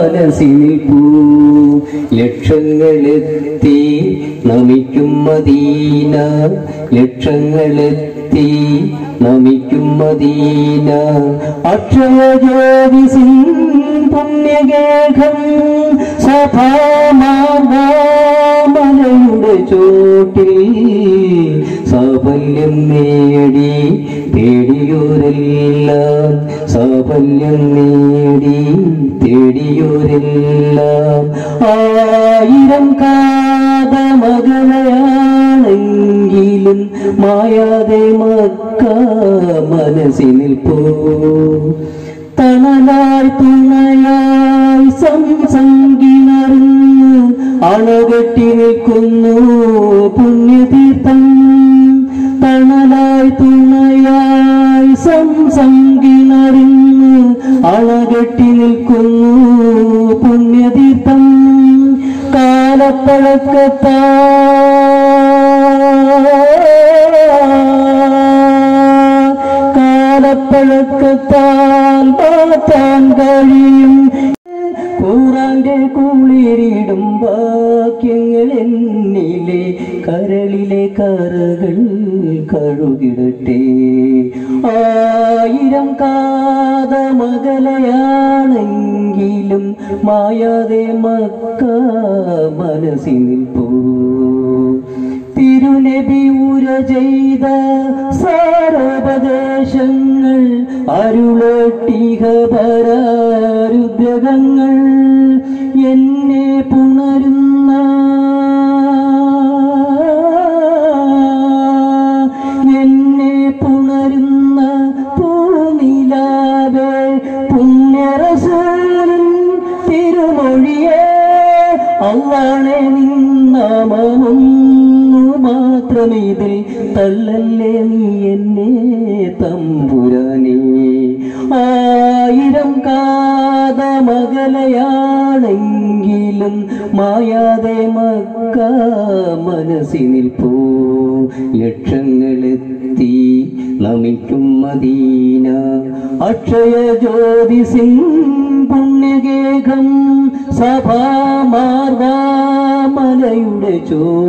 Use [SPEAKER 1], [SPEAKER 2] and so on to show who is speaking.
[SPEAKER 1] മനസ്സിൽ പൂ ലക്ഷങ്ങളെത്തി നമിക്കും Medina ലക്ഷങ്ങളെത്തി നമിക്കും Medina അക്ഷരജ്യോതിസിൻ പുണ്യഗേഹം സഭാമാമലയുടെ ചോട്ടിൽ സാഫല്യം നേടി തേടിയോരെല്ലാം സാഫല്യം നേടി തേടിയോരെല്ലാം ആയിരം കാത മകളയാണെങ്കിലും മായാതെ മക്ക മനസ്സിൽ നിൽപ്പോ തണലായി തുണയായി സംസംഗിണർന്ന് അണകെട്ടി നിൽക്കുന്നു പുണ്യതീർത്ഥം തണലായി തുണയായി സംസംഗിണറിന്ന് അണകെട്ടി നിൽക്കുന്നു പുണ്യതീർത്ഥം കാലപ്പഴക്കത്താ കാലപ്പഴക്കത്താൽ മാറ്റാൻ കഴിയും ഖുറാന്റെ കുളിരിടും വാക്യങ്ങൾ എന്നിലെ കരളിലെ കറകൾ കഴുകിടട്ടെ ആയിരം കാത മകലയാണെങ്കിലും മായാതെ മക്ക മനസ്സിൽ പോ തിരുനബി ഉര ചെയ്ത സാരോപദേശങ്ങൾ അരുളട്ടിക പരാരുദ്രകങ്ങൾ എന്നെ പുണരുന്ന എന്നെ പുണരുന്ന പൂനിലാവേ പുണ്യറസൂലിൻ തിരുമൊഴിയേ അള്ളാണെ നിന്നാമൊന്നു മാത്രമിതിൽ തള്ളല്ലേ നീ എന്നെ തമ്പുരാനേ ആയിരം കാത മകലയാണെങ്കിലും മായാതെ മക്ക മനസ്സിനിൽ പോ ലക്ഷങ്ങളെത്തി നമിക്കും മദീന അക്ഷയ ജ്യോതിസിൻ പുണ്യഗേഹം സഭാമാർവാമലയുടെ ചോ